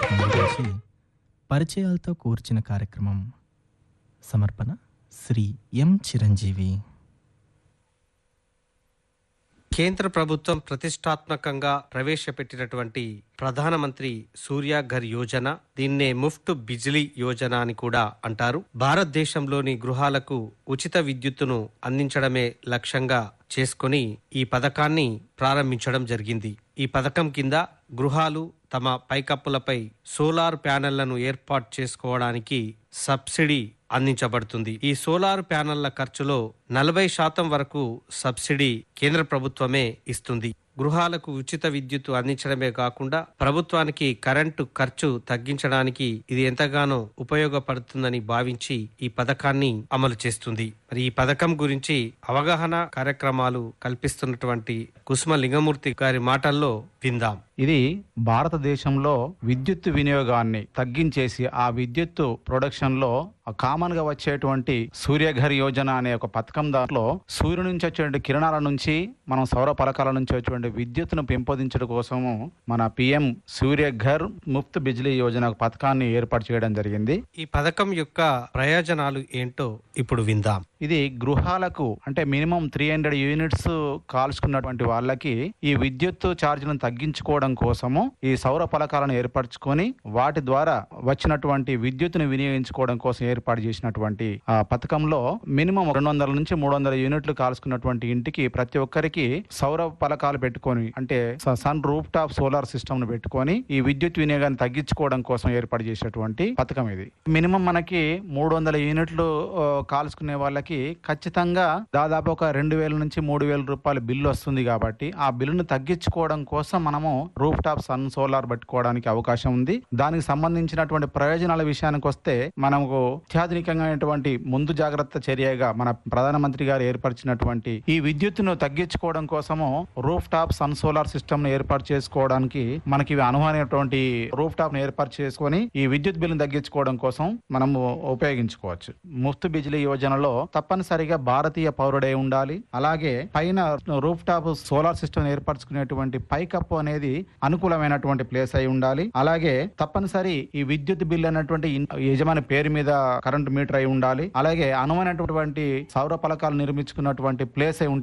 గురించి పరిచయాలతో కూర్చిన కార్యక్రమం సమర్పణ శ్రీ ఎం చిరంజీవి కేంద్ర ప్రభుత్వం ప్రతిష్టాత్మకంగా ప్రవేశపెట్టినటువంటి ప్రధానమంత్రి సూర్యాఘర్ యోజన దీన్నే ముఫ్ట్ బిజిలీ యోజన అని కూడా అంటారు భారతదేశంలోని గృహాలకు ఉచిత విద్యుత్తును అందించడమే లక్ష్యంగా చేసుకొని ఈ పథకాన్ని ప్రారంభించడం జరిగింది ఈ పథకం కింద గృహాలు తమ పైకప్పులపై సోలార్ ప్యానెళ్లను ఏర్పాటు చేసుకోవడానికి సబ్సిడీ అందించబడుతుంది ఈ సోలార్ ప్యానెళ్ల ఖర్చులో నలభై శాతం వరకు సబ్సిడీ కేంద్ర ప్రభుత్వమే ఇస్తుంది గృహాలకు ఉచిత విద్యుత్ అందించడమే కాకుండా ప్రభుత్వానికి కరెంటు ఖర్చు తగ్గించడానికి ఇది ఎంతగానో ఉపయోగపడుతుందని భావించి ఈ పథకాన్ని అమలు చేస్తుంది మరి ఈ పథకం గురించి అవగాహన కార్యక్రమాలు కల్పిస్తున్నటువంటి కుసుమ లింగమూర్తి గారి మాటల్లో విందాం ఇది భారతదేశంలో విద్యుత్ వినియోగాన్ని తగ్గించేసి ఆ విద్యుత్ ప్రొడక్షన్ లో కామన్ గా వచ్చేటువంటి సూర్యఘర్ యోజన అనే ఒక పథకం దాంట్లో సూర్యుడి నుంచి వచ్చేటువంటి కిరణాల నుంచి మనం సౌర పలకాల నుంచి వచ్చేటువంటి విద్యుత్తును పెంపొందించడం కోసము మన పిఎం సూర్యఘర్ ముఫ్త్ బిజ్లీ యోజన పథకాన్ని ఏర్పాటు చేయడం జరిగింది ఈ పథకం యొక్క ప్రయోజనాలు ఏంటో ఇప్పుడు విందాం ఇది గృహాలకు అంటే మినిమం త్రీ హండ్రెడ్ యూనిట్స్ కాల్చుకున్నటువంటి వాళ్ళకి ఈ విద్యుత్ ఛార్జీలను తగ్గించుకోవడం కోసము ఈ సౌర పలకాలను ఏర్పరచుకొని వాటి ద్వారా వచ్చినటువంటి విద్యుత్తును వినియోగించుకోవడం కోసం ఏర్పాటు చేసినటువంటి ఆ పథకంలో మినిమం రెండు వందల నుంచి మూడు వందల యూనిట్లు కాల్చుకున్నటువంటి ఇంటికి ప్రతి ఒక్కరికి సౌర పలకాలు పెట్టుకొని అంటే స- sun roof top solar system ను పెట్టుకొని ఈ విద్యుత్ వినియోగాన్ని తగ్గించుకోవడం కోసం ఏర్పాటు చేసేటువంటి పథకం ఇది మినిమం మనకి మూడు వందల యూనిట్లు ఆ, కాల్చుకునే వాళ్ళకి ఖచ్చితంగా దాదాపు ఒక రెండు వేల నుంచి మూడు వేల రూపాయల బిల్లు వస్తుంది కాబట్టి ఆ బిల్లును తగ్గించుకోవడం కోసం మనము రూఫ్ టాప్ సన్ సోలార్ పెట్టుకోవడానికి అవకాశం ఉంది దానికి సంబంధించినటువంటి ప్రయోజనాల విషయానికి వస్తే మనకు అత్యాధునికమైనటువంటి ముందు జాగ్రత్త చర్యగా మన ప్రధానమంత్రి గారు ఏర్పరిచినటువంటి ఈ విద్యుత్తును తగ్గించుకోవడం కోసము roof top sun solar system ను ఏర్పాటు చేసుకోవడానికి మనకి ఇవి అనువైనటువంటి రూఫ్ టాప్ ను ఏర్పాటు చేసుకొని ఈ విద్యుత్ బిల్లును తగ్గించుకోవడం కోసం మనము ఉపయోగించుకోవచ్చు ముఫ్త్ బిజిలీ యోజనలో తప్పనిసరిగా భారతీయ పౌరుడై ఉండాలి అలాగే పైన రూఫ్ టాప్ సోలార్ సిస్టమ్ ఏర్పరచుకునేటువంటి పైకప్పు అనేది అనుకూలమైనటువంటి ప్లేస్ అయి ఉండాలి అలాగే తప్పనిసరి ఈ విద్యుత్ బిల్ అనేటువంటి ఇన్- యజమాని పేరు మీద కరెంట్ మీటర్ అయి ఉండాలి అలాగే అనువైనటువంటి సౌర పలకాలు నిర్మించుకున్నటువంటి ప్లేస్ అయి ఉంటే